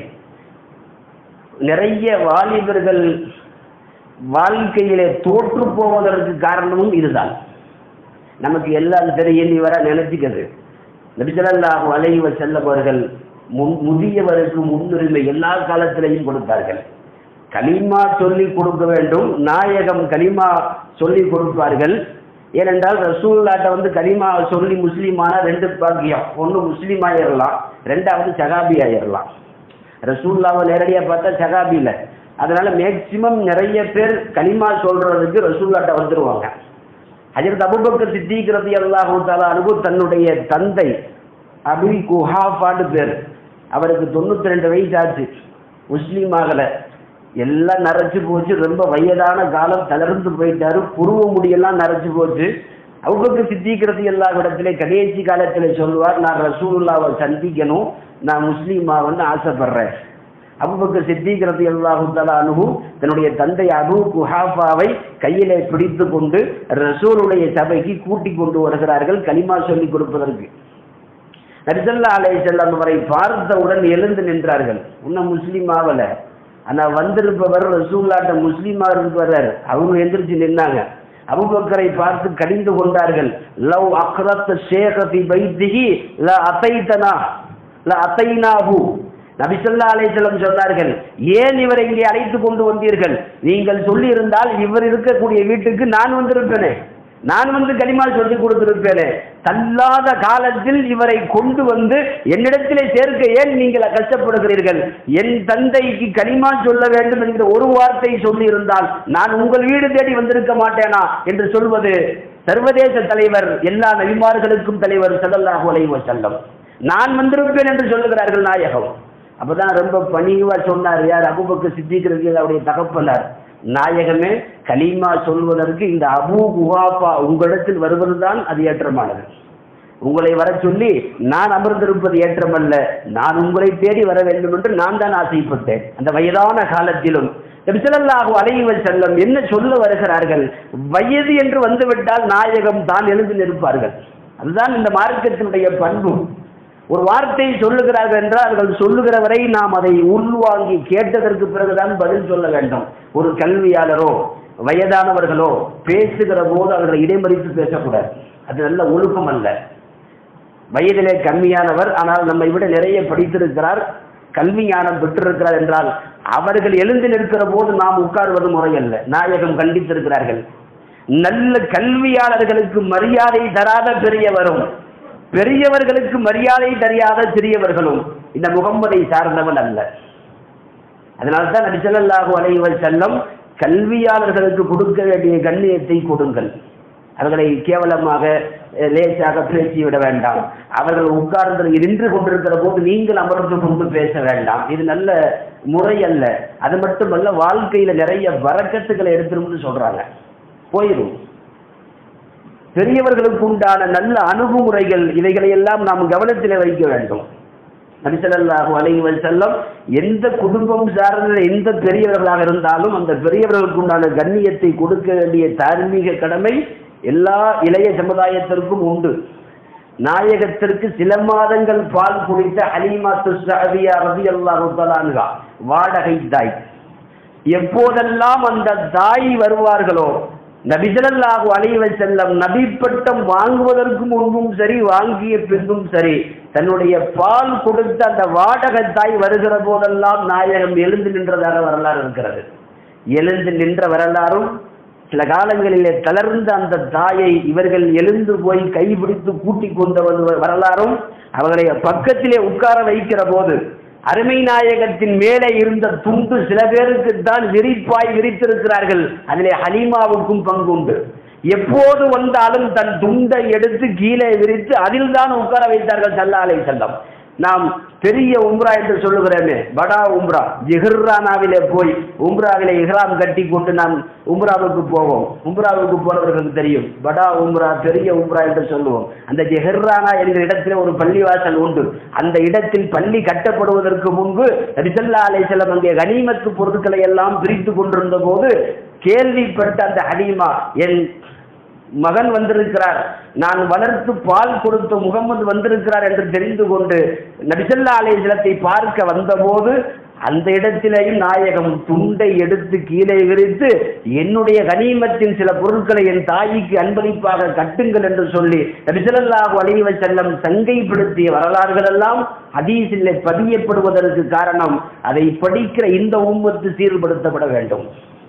Speaker 1: நிறைய வாலிபர்கள் வாழ்க்கையிலே தோற்று போவதற்கு காரணமும் இதுதான் நமக்கு எல்லாம் தெரியும் இவர நினைச்சுக்கிறது நபிசல்லாஹு அலைவ செல்லவர்கள் முன் முதியவருக்கு முன்னுரிமை எல்லா காலத்திலையும் கொடுத்தார்கள் கலிமா சொல்லி கொடுக்க வேண்டும் நாயகம் கலிமா சொல்லி கொடுப்பார்கள் ஏனென்றால் ரசூல்லாட்ட வந்து கலிமா சொல்லி முஸ்லீமான ரெண்டு பாக்கியம் ஒன்று முஸ்லீம் ஆயிரலாம் ரெண்டாவது சகாபி ஆயிரலாம் ரசூல்லாவை நேரடியாக பார்த்தா சகாபி இல்லை அதனால மேக்சிமம் நிறைய பேர் கலிமா சொல்றதுக்கு ரசூல்லாட்ட வந்துருவாங்க ஹஜரத் அபுபக்கர் சித்திக்கிறது அல்லாஹு தாலா அனுபு தன்னுடைய தந்தை அபி குஹாஃபான்னு பேர் அவருக்கு தொண்ணூத்தி ரெண்டு வயசு ஆச்சு முஸ்லீம் ஆகலை எல்லாம் நரைச்சு போச்சு ரொம்ப வயதான காலம் தளர்ந்து போயிட்டாரு புருவ முடியெல்லாம் நரைச்சு போச்சு அவுபக்கர் சித்திக்கிறது எல்லா இடத்துல கடைசி காலத்துல சொல்லுவார் நான் ரசூலுல்லாவை சந்திக்கணும் நான் முஸ்லீமாவன்னு ஆசைப்படுறேன் அபுபக்கர் சித்திக்கிறது அல்லாஹு தலா அனுகு தன்னுடைய தந்தை அபு குஹாஃபாவை கையிலே பிடித்து கொண்டு ரசூலுடைய சபைக்கு கூட்டிக் கொண்டு வருகிறார்கள் கலிமா சொல்லி கொடுப்பதற்கு நரிசல்லா அலை செல்லம் அவரை பார்த்தவுடன் எழுந்து நின்றார்கள் இன்னும் முஸ்லீம் ஆகல ஆனா வந்திருப்பவர் ரசூல்லாட்ட முஸ்லீமா இருப்பவர் அவங்க எந்திரிச்சு நின்னாங்க அபுபக்கரை பார்த்து கடிந்து கொண்டார்கள் லவ் அக்ரத் ஷேக ஃபி பைத்திஹி ல அதைதனா ல அதைனாஹு நபிசல்லா அலைஹிஸ்ஸலாம் சொன்னார்கள் ஏன் இவரை இங்கே அழைத்து கொண்டு வந்தீர்கள் நீங்கள் சொல்லி இருந்தால் இவர் இருக்கக்கூடிய வீட்டுக்கு நான் வந்திருப்பேனே நான் வந்து கலிமா சொல்லி கொடுத்திருப்பேனே தள்ளாத காலத்தில் இவரை கொண்டு வந்து என்னிடத்திலே சேர்க்க ஏன் நீங்கள் கஷ்டப்படுகிறீர்கள் என் தந்தைக்கு கலிமா சொல்ல வேண்டும் என்கிற ஒரு வார்த்தை சொல்லி இருந்தால் நான் உங்கள் வீடு தேடி வந்திருக்க மாட்டேனா என்று சொல்வது சர்வதேச தலைவர் எல்லா நபிமார்களுக்கும் தலைவர் ஸல்லல்லாஹு அலைஹி வஸல்லம் நான் வந்திருப்பேன் என்று சொல்லுகிறார்கள் நாயகம் அப்பதான் ரொம்ப பணிவா சொன்னார் யார் அபுபக்கர் சித்திக்கிறது அவருடைய தகப்பனார் நாயகமே கலீமா சொல்வதற்கு இந்த அபூ குஹாஃபா உங்களிடத்தில் வருவதுதான் அது ஏற்றமானது உங்களை வர சொல்லி நான் அமர்ந்திருப்பது ஏற்றமல்ல நான் உங்களை தேடி வர வேண்டும் என்று நான் தான் ஆசைப்பட்டேன் அந்த வயதான காலத்திலும் நபிசல்லாஹு அலைவல் செல்லம் என்ன சொல்ல வருகிறார்கள் வயது என்று வந்துவிட்டால் நாயகம் தான் எழுந்து நிற்பார்கள் அதுதான் இந்த மார்க்கத்தினுடைய பண்பு ஒரு வார்த்தையை சொல்லுகிறார்கள் என்றால் அவர்கள் சொல்லுகிற வரை நாம் அதை உள்வாங்கி கேட்டதற்கு பிறகுதான் பதில் சொல்ல வேண்டும் ஒரு கல்வியாளரோ வயதானவர்களோ பேசுகிற போது அவர்களை இடைமறித்து பேசக்கூடாது அது நல்ல ஒழுக்கம் அல்ல வயதிலே கம்மியானவர் ஆனால் நம்மை விட நிறைய படித்திருக்கிறார் கல்வி ஞானம் பெற்றிருக்கிறார் என்றால் அவர்கள் எழுந்து நிற்கிற போது நாம் உட்கார்வது முறையல்ல நாயகம் கண்டித்திருக்கிறார்கள் நல்ல கல்வியாளர்களுக்கு மரியாதை தராத பெரியவரும் பெரியவர்களுக்கு மரியாதை தெரியாத சிறியவர்களும் இந்த முகம்மதை சார்ந்தவன் அல்ல அதனால்தான் நபிசல்லாஹு அலைவல் செல்லம் கல்வியாளர்களுக்கு கொடுக்க வேண்டிய கண்ணியத்தை கொடுங்கள் அவர்களை கேவலமாக அஹ், லேசாக பேசிவிட வேண்டாம் அவர்கள் உட்கார்ந்து நின்று கொண்டிருக்கிற போது நீங்கள் அமர்ந்து கொண்டு பேச வேண்டாம் இது நல்ல முறை அல்ல அது மட்டுமல்ல வாழ்க்கையில நிறைய வரக்கத்துக்களை எடுத்துரும்னு சொல்றாங்க போயிடும் பெரியவர்களுக்கு உண்டான நல்ல அணுகுமுறைகள் இவைகளை எல்லாம் நாம் கவனத்தில் வைக்க வேண்டும் நபிசல்லாஹு அலைஹி வஸல்லம் எந்த குடும்பம் சார்ந்த எந்த பெரியவர்களாக இருந்தாலும் அந்த பெரியவர்களுக்கு உண்டான கண்ணியத்தை கொடுக்க வேண்டிய தார்மீக கடமை எல்லா இளைய சமுதாயத்திற்கும் உண்டு நாயகத்திற்கு சில மாதங்கள் பால் குடித்த ஹலீமா துஸ்ரவியா ரவி அல்லாஹு தலான்கா வாடகை தாய் எப்போதெல்லாம் அந்த தாய் வருவார்களோ நபிசல்லாஹு அலைவ செல்லம் நபி பட்டம் வாங்குவதற்கு முன்பும் சரி வாங்கிய பின்பும் சரி தன்னுடைய பால் கொடுத்த அந்த வாடகை தாய் வருகிற போதெல்லாம் நாயகம் எழுந்து நின்றதாக வரலாறு இருக்கிறது எழுந்து நின்ற வரலாறும் சில காலங்களிலே தளர்ந்த அந்த தாயை இவர்கள் எழுந்து போய் கைபிடித்து கூட்டிக் கொண்ட வந்து வரலாறும் அவர்களை பக்கத்திலே உட்கார வைக்கிற போது அருமை நாயகத்தின் மேலே இருந்த துண்டு சில பேருக்கு தான் விரிப்பாய் விரித்திருக்கிறார்கள் அதிலே ஹலீமாவுக்கும் பங்குண்டு எப்போது வந்தாலும் தன் துண்டை எடுத்து கீழே விரித்து அதில் தான் உட்கார வைத்தார்கள் சல்லாலை செல்லம் நாம் பெரிய உம்ரா என்று சொல்லுகிறோமே படா உம்ரா ஜிஹர்ரானாவிலே போய் உம்ராவிலே இஹ்ராம் கட்டி கொண்டு நாம் உம்ராவுக்கு போவோம் உம்ராவுக்கு போனவர்களுக்கு தெரியும் படா உம்ரா பெரிய உம்ரா என்று சொல்லுவோம் அந்த ஜெஹர்ரானா என்ற இடத்தில் ஒரு பள்ளிவாசல் உண்டு அந்த இடத்தில் பள்ளி கட்டப்படுவதற்கு முன்பு ரிசல்லா அலைசல்லம் அங்கே கனிமத்து பொருட்களை எல்லாம் பிரித்து கொண்டிருந்த போது கேள்விப்பட்ட அந்த ஹலீமா என் மகன் வந்திருக்கிறார் நான் வளர்த்து பால் கொடுத்த முகமது வந்திருக்கிறார் என்று தெரிந்து கொண்டு நபிசல்லா அலைஜலத்தை பார்க்க வந்தபோது அந்த இடத்திலேயும் நாயகம் துண்டை எடுத்து கீழே விரித்து என்னுடைய கனிமத்தின் சில பொருட்களை என் தாய்க்கு அன்பளிப்பாக கட்டுங்கள் என்று சொல்லி நபிசல்லாஹு அலைவ செல்லம் சங்கைப்படுத்திய வரலாறுகள் எல்லாம் ஹதீஸில் பதியப்படுவதற்கு காரணம் அதை படிக்கிற இந்த உம்மத்து சீர்படுத்தப்பட வேண்டும்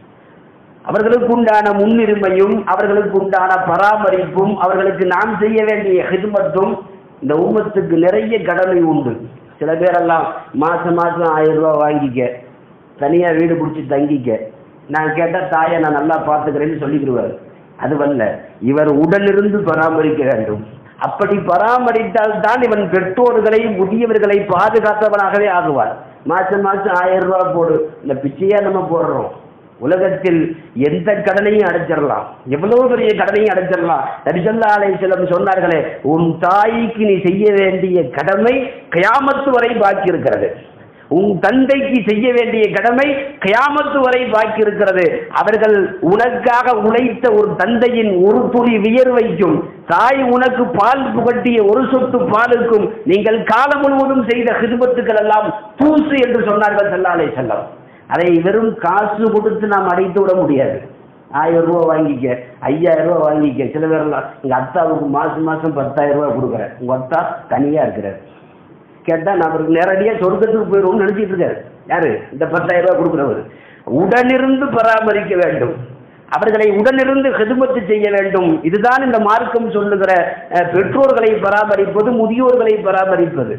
Speaker 1: அவர்களுக்கு உண்டான முன்னுரிமையும் அவர்களுக்கு உண்டான பராமரிப்பும் அவர்களுக்கு நாம் செய்ய வேண்டிய ஹிதுமத்தும் இந்த உம்மத்துக்கு நிறைய கடமை உண்டு சில பேரெல்லாம் மாசம் மாசம் ஆயிரம் ரூபாய் வாங்கிக்க தனியா வீடு பிடிச்சி தங்கிக்க நான் கேட்டால் தாயை நான் நல்லா பார்த்துக்கிறேன்னு சொல்லிக்கிடுவார் அதுவல்ல இவர் உடனிருந்து பராமரிக்க வேண்டும் அப்படி பராமரித்தால் தான் இவன் பெற்றோர்களை முதியவர்களை பாதுகாத்தவனாகவே ஆகுவார் மாசம் மாசம் ஆயிரம் ரூபாய் போடு இந்த பிச்சையா நம்ம போடுறோம் உலகத்தில் எந்த கடனையும் அடைச்சிடலாம் எவ்வளவு பெரிய கடனையும் அடைச்சிடலாம் நபிசல்லா அலைஹிஸ்ஸலாம் சொன்னார்களே உன் தாய்க்கு நீ செய்ய வேண்டிய கடமை கயாமத்து வரை பாக்கி இருக்கிறது உன் தந்தைக்கு செய்ய வேண்டிய கடமை கயாமத்து வரை பாக்கி இருக்கிறது அவர்கள் உனக்காக உழைத்த ஒரு தந்தையின் ஒரு துளி வியர்வைக்கும் தாய் உனக்கு பால் புகட்டிய ஒரு சொட்டு பாலுக்கும் நீங்கள் காலம் முழுவதும் செய்த ஹிதுமத்துக்கள் எல்லாம் தூசு என்று சொன்னார்கள் சல்லாலை செல்லம் அதை வெறும் காசு கொடுத்து நாம் அடைத்து விட முடியாது ஆயிரம் ரூபா வாங்கிக்க ஐயாயிரம் ரூபா வாங்கிக்க சில பேர்லாம் எங்கள் அத்தாவுக்கு மாதம் மாதம் பத்தாயிரம் ரூபா கொடுக்குறேன் உங்கள் அத்தா தனியாக இருக்கிறார் கேட்டால் நான் அவருக்கு நேரடியாக சொர்க்கத்துக்கு போயிடுவோம்னு நினச்சிட்டு இருக்காரு யாரு இந்த பத்தாயிரம் ரூபா கொடுக்குறவர் உடனிருந்து பராமரிக்க வேண்டும் அவர்களை உடனிருந்து ஹெதுமத்து செய்ய வேண்டும் இதுதான் இந்த மார்க்கம் சொல்லுகிற அஹ், பெற்றோர்களை பராமரிப்பது முதியோர்களை பராமரிப்பது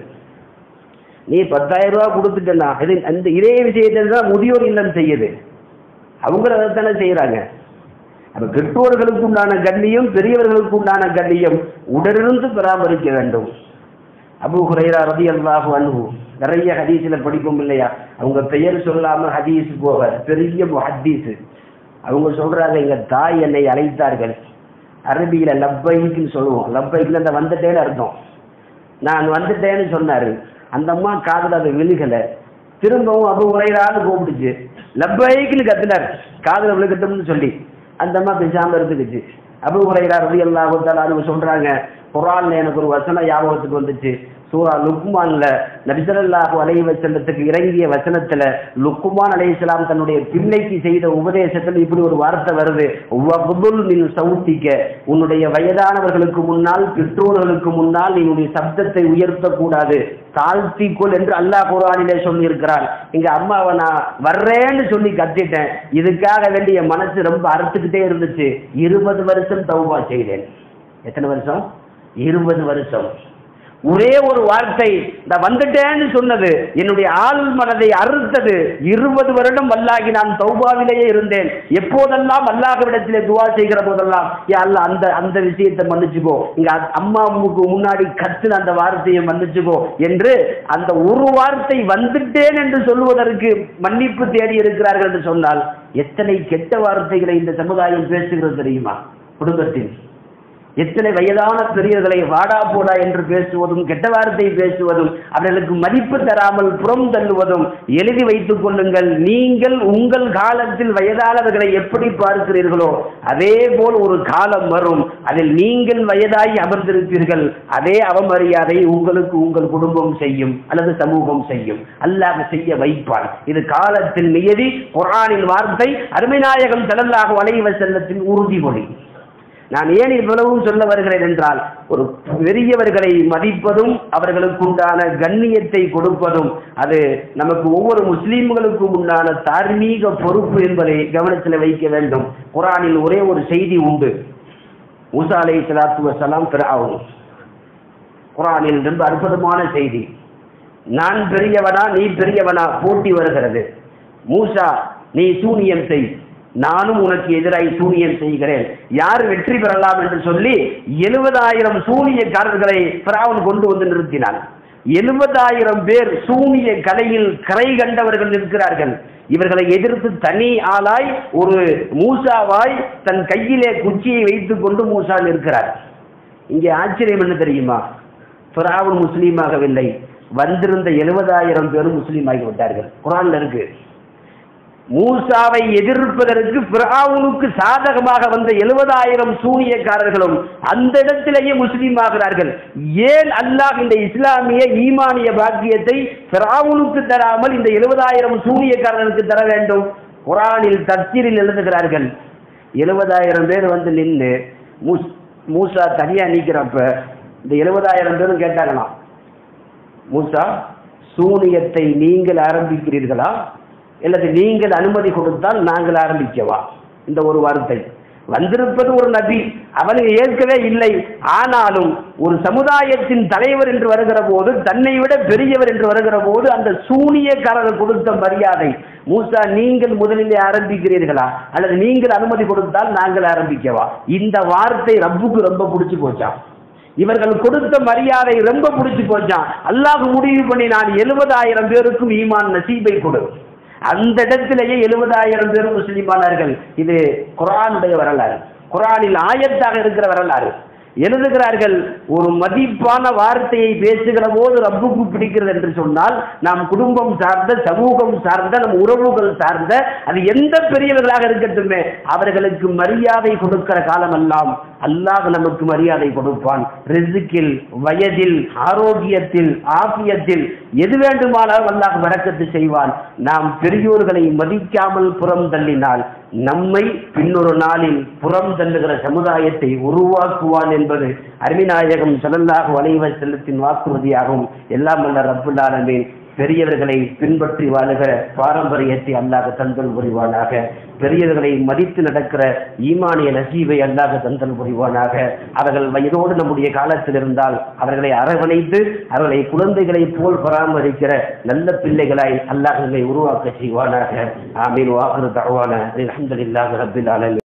Speaker 1: நீ பத்தாயிரம் ரூபா கொடுத்துட்டேன்னா இது அந்த இதே விஷயத்தை தான் முதியோர் இல்லம் செய்யுது அவங்க அதைத்தானே செய்கிறாங்க அப்ப பெற்றோர்களுக்கு உண்டான கண்ணியம் பெரியவர்களுக்கு உண்டான கண்ணியம் உடனிருந்து பராமரிக்க வேண்டும் அபு ஹுரைரா ரதி அல்லாஹு அன்ஹு நிறைய ஹதீஸில் படிப்போம் இல்லையா அவங்க பெயர் சொல்லாம ஹதீஸ் போக பெரிய ஹதீஸ் அவங்க சொல்றாங்க எங்க தாய் என்னை அழைத்தார்கள் அரபியில லப்பைக்குன்னு சொல்லுவோம் லப்பைக்குன்னு அந்த வந்துட்டேன்னு அர்த்தம் நான் வந்துட்டேன்னு சொன்னாரு அந்த அம்மா காதுல அதை விழுகல திரும்பவும் அபு உரையிறான்னு கூப்பிடுச்சு லப்பைக்குன்னு கத்துனார் காதுல விழுகட்டும்னு சொல்லி அந்த அம்மா பேசாம இருந்துக்குச்சு அபு உரையிறா ரவி அல்லாஹு சொல்றாங்க குரான்ல எனக்கு ஒரு வசனம் ஞாபகத்துக்கு வந்துச்சு சூரா லுக்மான்ல நபிசல்லாஹு அலைஹி வஸல்லத்துக்கு இறங்கிய வசனத்துல லுக்மான் அலைஹிஸ்ஸலாம் தன்னுடைய பிள்ளைக்கு செய்த உபதேசத்தில் இப்படி ஒரு வார்த்தை வருது வகுதுல் மின் சவுத்திக்க உன்னுடைய வயதானவர்களுக்கு முன்னால் பெற்றோர்களுக்கு முன்னால் நீ உன்னுடைய சப்தத்தை உயர்த்தக்கூடாது தாழ்த்திக்கொள் என்று அல்லாஹ் குரானிலே சொல்லியிருக்கிறான் இங்க அம்மாவை நான் வர்றேன்னு சொல்லி கத்திட்டேன் இதுக்காக வேண்டிய மனசு ரொம்ப அறுத்துக்கிட்டே இருந்துச்சு இருபது வருஷம் தௌபா செய்தேன் எத்தனை வருஷம் இருபது வருஷம் ஒரே ஒரு வார்த்தை நான் வந்துட்டேன்னு சொன்னது என்னுடைய ஆள் மனதை அறுத்தது இருபது வருடம் வல்லாகி நான் தௌபாவிலேயே இருந்தேன் எப்போதெல்லாம் அல்லாஹ்விடத்திலே துவா செய்கிற போதெல்லாம் யா அல்லாஹ் அந்த அந்த விஷயத்தை மன்னிச்சுக்கோ இங்க அ- அம்மாவுக்கு முன்னாடி கத்துன அந்த வார்த்தையை மன்னிச்சுக்கோ என்று அந்த ஒரு வார்த்தை வந்துட்டேன் என்று சொல்லுவதற்கு மன்னிப்பு தேடி இருக்கிறார்கள் என்று சொன்னால் எத்தனை கெட்ட வார்த்தைகளை இந்த சமுதாயம் பேசுகிறது தெரியுமா குடும்பத்தில் எத்தனை வயதான பெரியவர்களை வாடா போடா என்று பேசுவதும் கெட்ட வார்த்தை பேசுவதும் அவர்களுக்கு மதிப்பு தராமல் புறம் தள்ளுவதும் எழுதி வைத்துக் கொள்ளுங்கள் நீங்கள் உங்கள் காலத்தில் வயதானவர்களை எப்படி பார்க்கிறீர்களோ அதே போல் ஒரு காலம் வரும் அதில் நீங்கள் வயதாகி அமர்ந்திருப்பீர்கள் அதே அவமரியாதை உங்களுக்கு உங்கள் குடும்பம் செய்யும் அல்லது சமூகம் செய்யும் அல்லாஹ் செய்ய வைப்பான் இது காலத்தின் நியதி குர்ஆனின் வார்த்தை அருமைநாயகம் ஸல்லல்லாஹு அலைஹி வஸல்லத்தின் உறுதிமொழி நான் ஏன் இவ்வளவும் சொல்ல வருகிறேன் என்றால் ஒரு பெரியவர்களை மதிப்பதும் அவர்களுக்குண்டான கண்ணியத்தை கொடுப்பதும் அது நமக்கு ஒவ்வொரு முஸ்லீம்களுக்கும் உண்டான தார்மீக பொறுப்பு என்பதை கவனத்தில் வைக்க வேண்டும் குரானில் ஒரே ஒரு செய்தி உண்டு மூசா அலை சலாத்து வசலாம் பிறாவும் குரானில் ரொம்ப அற்புதமான செய்தி நான் பெரியவனா நீ பெரியவனா போட்டி வருகிறது மூசா நீ சூனியம் செய் நானும் உனக்கு எதிராய் சூனியம் செய்கிறேன் யார் வெற்றி பெறலாம் என்று சொல்லி எழுபதாயிரம் சூனியக்காரர்களை பிராவன் கொண்டு வந்து நிறுத்தினான் எழுபதாயிரம் பேர் சூனிய கலையில் கரை கண்டவர்கள் இருக்கிறார்கள் இவர்களை எதிர்த்து தனி ஆளாய் ஒரு மூசாவாய் தன் கையிலே குச்சியை வைத்துக் கொண்டு மூசா நிற்கிறார் இங்கே ஆச்சரியம் என்ன தெரியுமா பிராவன் முஸ்லீமாகவில்லை வந்திருந்த எழுபதாயிரம் பேரும் முஸ்லீம் ஆகிவிட்டார்கள் குரான்ல இருக்கு மூசாவை எதிர்ப்பதற்கு பிராவுனுக்கு சாதகமாக வந்த எழுபதாயிரம் சூனியக்காரர்களும் அந்த இடத்திலேயே முஸ்லீம் ஆகிறார்கள் ஏன் அல்லாஹ் இந்த இஸ்லாமிய ஈமானிய பாக்கியத்தை பிராவுனுக்கு தராமல் இந்த எழுபதாயிரம் சூனியக்காரர்களுக்கு தர வேண்டும் குரானில் தப்சீரில் எழுதுகிறார்கள் எழுபதாயிரம் பேர் வந்து நின்று மூஸ் மூசா தனியா நீக்கிறப்ப இந்த எழுபதாயிரம் பேரும் கேட்டாங்களாம் மூசா சூனியத்தை நீங்கள் ஆரம்பிக்கிறீர்களா அல்லது நீங்கள் அனுமதி கொடுத்தால் நாங்கள் ஆரம்பிக்கவா இந்த ஒரு வார்த்தை வந்திருப்பது ஒரு நபி அவனை ஏற்கவே இல்லை ஆனாலும் ஒரு சமுதாயத்தின் தலைவர் என்று வருகிற போது தன்னை விட பெரியவர் என்று வருகிற போது அந்த சூனியக்காரர் கொடுத்த மரியாதை மூசா நீங்கள் முதலிலே ஆரம்பிக்கிறீர்களா அல்லது நீங்கள் அனுமதி கொடுத்தால் நாங்கள் ஆரம்பிக்கவா இந்த வார்த்தை ரப்புக்கு ரொம்ப பிடிச்சு போச்சான் இவர்கள் கொடுத்த மரியாதை ரொம்ப பிடிச்சு போச்சான் அல்லாஹ் முடிவு பண்ணி நான் எழுபதாயிரம் பேருக்கும் ஈமான் நசீபை கொடு அந்த இடத்திலேயே எழுபதாயிரம் பேர் முஸ்லிமானார்கள் இது குரானுடைய வரலாறு குரானில் ஆயத்தாக இருக்கிற வரலாறு எழுதுகிறார்கள் ஒரு மதிப்பான வார்த்தையை பேசுகிற போது ரப்புக்கு பிடிக்கிறது என்று சொன்னால் நாம் குடும்பம் சார்ந்த சமூகம் சார்ந்த நம் உறவுகள் சார்ந்த அது எந்த பெரியவர்களாக இருக்கட்டுமே அவர்களுக்கு மரியாதை கொடுக்கிற காலமெல்லாம் அல்லாஹ் நமக்கு மரியாதை கொடுப்பான் ரிசுக்கில் வயதில் ஆரோக்கியத்தில் ஆபியத்தில் எது வேண்டுமானாலும் அல்லாஹ் வரக்கத்து செய்வான் நாம் பெரியோர்களை மதிக்காமல் புறம் தள்ளினால் நம்மை பின்னொரு நாளில் புறம் தள்ளுகிற சமுதாயத்தை உருவாக்குவான் என்பது அருமிநாயகம் ஸல்லல்லாஹு அலைஹி வஸல்லத்தின் வாக்குறுதியாகும் எல்லாம் வல்ல ரப்புல் ஆலமீன் பெரியவர்களை பின்பற்றி வாழுகிற பாரம்பரியத்தை அல்லாஹ் தந்தல் புரிவானாக பெரியவர்களை மதித்து நடக்கிற ஈமானிய நசீவை அல்லாஹ் தந்தல் புரிவானாக அவர்கள் வயதோடு நம்முடைய காலத்தில் இருந்தால் அவர்களை அரவணைத்து அவர்களை குழந்தைகளைப் போல் பராமரிக்கிற நல்ல பிள்ளைகளாய் அல்லாஹ் உருவாக்க செய்வானாக ஆமீன் வாஹரு தஅவானா அல்ஹம்துலில்லாஹி ரப்பில் ஆலமீன்